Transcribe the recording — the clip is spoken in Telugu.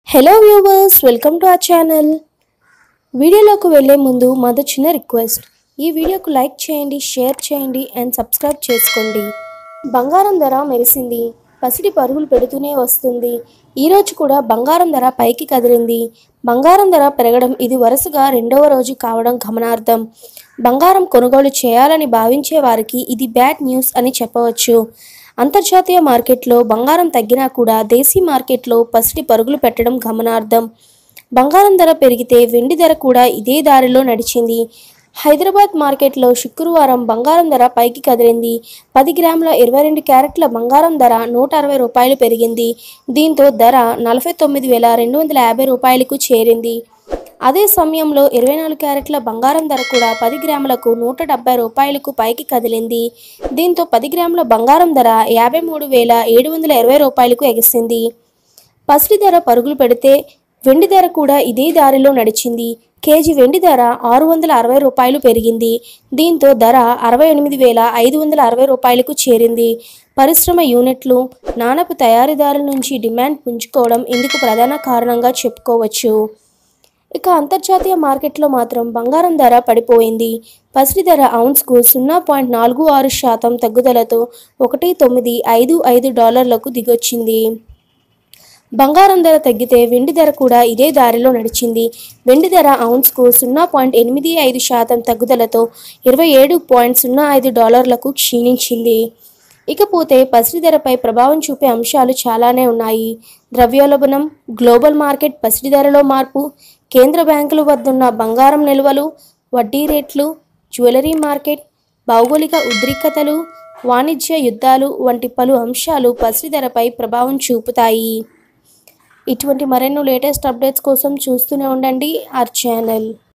hello viewers welcome to our channel వీడియోలోకి వెళ్ళే ముందు మాది చిన్న రిక్వెస్ట్ ఈ వీడియోకు లైక్ చేయండి షేర్ చేయండి అండ్ సబ్స్క్రైబ్ చేసుకోండి బంగారం ధర మెరిసింది పసిడి పరుగులు పెడుతూనే వస్తుంది ఈరోజు కూడా బంగారం ధర పైకి కదిలింది బంగారం ధర పెరగడం ఇది వరుసగా రెండవ రోజు కావడం గమనార్థం బంగారం కొనుగోలు చేయాలని భావించే వారికి ఇది బ్యాడ్ న్యూస్ అని చెప్పవచ్చు అంతర్జాతీయ మార్కెట్లో బంగారం తగ్గినా కూడా దేశీ మార్కెట్లో పసిడి పరుగులు పెట్టడం గమనార్థం బంగారం ధర పెరిగితే వెండి ధర కూడా ఇదే దారిలో నడిచింది హైదరాబాద్ మార్కెట్లో శుక్రవారం బంగారం ధర పైకి కదిలింది పది గ్రాముల ఇరవై రెండు క్యారెట్ల బంగారం ధర నూట అరవై రూపాయలు పెరిగింది దీంతో ధర నలభై తొమ్మిది వేల రెండు వందల యాభై రూపాయలకు చేరింది అదే సమయంలో ఇరవై నాలుగు క్యారెట్ల బంగారం ధర కూడా పది గ్రాములకు నూట డెబ్బై రూపాయలకు పైకి కదిలింది దీంతో పది గ్రాముల బంగారం ధర యాభై మూడు వేల ఏడు వందల ఇరవై రూపాయలకు ఎగిసింది పసిడి ధర పరుగులు పెడితే వెండి ధర కూడా ఇదే దారిలో నడిచింది కేజీ వెండి ధర ఆరు వందల అరవై రూపాయలు పెరిగింది దీంతో ధర అరవై ఎనిమిది వేల ఐదు వందల అరవై రూపాయలకు చేరింది పరిశ్రమ యూనిట్లు నాణపు తయారీదారుల నుంచి డిమాండ్ పుంజుకోవడం ఇందుకు ప్రధాన కారణంగా చెప్పుకోవచ్చు ఇక అంతర్జాతీయ మార్కెట్లో మాత్రం బంగారం ధర పడిపోయింది పసిడి ధర ఔన్స్కు సున్నా పాయింట్ నాలుగు ఆరు శాతం తగ్గుదలతో ఒకటి తొమ్మిది ఐదు ఐదు డాలర్లకు దిగొచ్చింది బంగారం ధర తగ్గితే వెండి ధర కూడా ఇదే దారిలో నడిచింది వెండి ధర ఔన్స్కు సున్నా పాయింట్ ఎనిమిది ఐదు శాతం తగ్గుదలతో ఇరవై ఏడు పాయింట్ సున్నా ఐదు డాలర్లకు క్షీణించింది ఇకపోతే పసిడి ధరపై ప్రభావం చూపే అంశాలు చాలానే ఉన్నాయి ద్రవ్యోల్బణం గ్లోబల్ మార్కెట్ పసిడి ధరలో మార్పు కేంద్ర బ్యాంకుల వద్దున్న బంగారం నిల్వలు వడ్డీ రేట్లు జ్యువెలరీ మార్కెట్ భౌగోళిక ఉద్రిక్తతలు వాణిజ్య యుద్ధాలు వంటి పలు అంశాలు పసిడి ధరపై ప్రభావం చూపుతాయి ఇటువంటి మరెన్నో లేటెస్ట్ అప్డేట్స్ కోసం చూస్తూనే ఉండండి ఆర్ ఛానల్